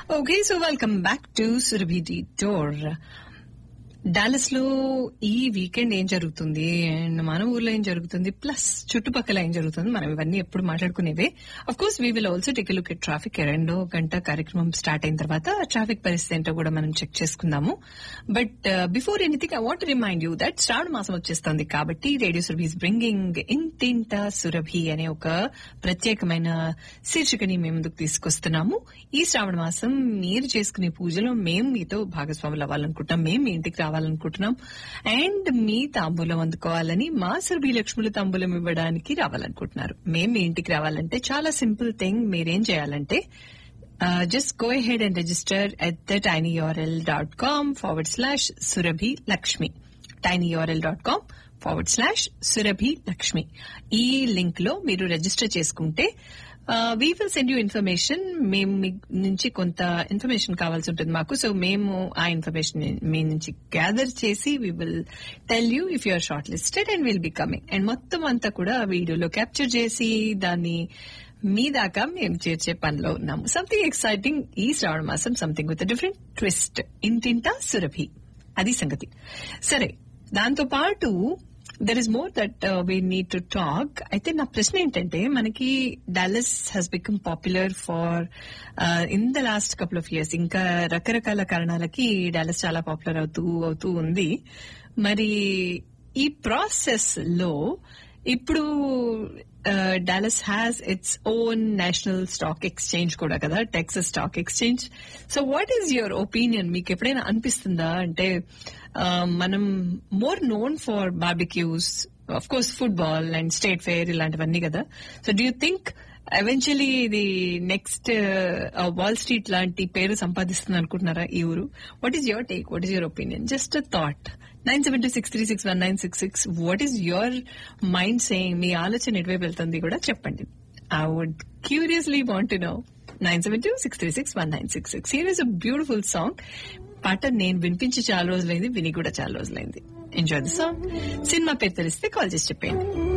okay so welcome back to Surabhi tour Dallas లో ఈ weekend ఏం జరుగుతుంది అండ్ మన ఊర్లో ఏం జరుగుతుంది ప్లస్ చుట్టుపక్కల ఏం జరుగుతుంది మనం ఇవన్నీ ఎప్పుడు మాట్లాడుకునేవే of course we will also take look at traffic రెండో గంట కార్యక్రమం స్టార్ట్ అయిన తర్వాత ట్రాఫిక్ పరిస్థితి ఏంటో కూడా మనం చెక్ చేసుకుందాము but before anything I want remind you that శ్రావణ మాసం వచ్చేస్తుంది కాబట్టి రేడియో సర్వీస్ బ్రింగింగ్ ఇంటింట సురభి అనే ఒక ప్రత్యేకమైన శీర్షికని మేము ముందుకు తీసుకొస్తున్నాము ఈ శ్రావణ మాసం మీరు చేసుకునే పూజలో మేము మీతో భాగస్వాములు అవ్వాలనుకుంటున్నాం మేము మీ ఇంటికి రావాలనుకుంటున్నాం అండ్ మీ తాంబూలం అందుకోవాలని మా సురభి లక్ష్ములు తాంబూలం ఇవ్వడానికి రావాలనుకుంటున్నారు మేము మీ ఇంటికి రావాలంటే చాలా సింపుల్ థింగ్ మీరేం చేయాలంటే just go head and register at the TinyURL dot com forward slash Surabhi Lakshmi TinyURL dot com forward slash Surabhi Lakshmi ఈ లింక్ లో మీరు రిజిస్టర్ చేసుకుంటే we will send you information మేము మీ నుంచి కొంత ఇన్ఫర్మేషన్ కావాల్సి ఉంటుంది మాకు సో మేము ఆ ఇన్ఫర్మేషన్ మీ నుంచి గ్యాదర్ చేసి we will tell you if you're shortlisted and will be coming and మొత్తం అంతా కూడా వీడియోలో క్యాప్చర్ చేసి దాన్ని మీ దాకా మేము చేర్చే పనిలో ఉన్నాము సంథింగ్ ఎక్సైటింగ్ ఈ శ్రావణ మాసం సంథింగ్ విత్ డిఫరెంట్ ట్విస్ట్ ఇంటింటా సురభి అది సంగతి సరే దాంతో పాటు there is more that we need to talk అయితే నా ప్రశ్న ఏంటంటే మనకి Dallas has become popular far in the last couple of years ఇంకా రకరకాల కారణాలకి డాలస్ చాలా పాపులర్ అవుతూ అవుతూ ఉంది మరి ఈ ప్రాసెస్ లో ఇప్పుడు Dallas has its own national stock exchange కూడా కదా Texas stock exchange so what is your opinion మీకు ఎప్పుడైనా అనిపిస్తుందా అంటే మనం more known for barbecues of course football and state fair ఇలాంటివన్నీ కదా so do you think eventually ఇది నెక్స్ట్ వాల్ స్ట్రీట్ లాంటి పేరు సంపాదిస్తుంది అనుకుంటున్నారా ఈ ఊరు what is your take what is your opinion just thought nine seven two six three six one nine six six what is your mind saying మీ ఆలోచన ఎటువైపు వెళ్తుంది కూడా చెప్పండి I would curiously want to know nine seven two six three six one nine six six here is a beautiful song పాట నేను వినిపించి చాలా రోజులైంది విని కూడా చాలా రోజులైంది ఎంజాయ్ ది సాంగ్ సినిమా పేరు తెలిస్తే కాల్ చేసి చెప్పండి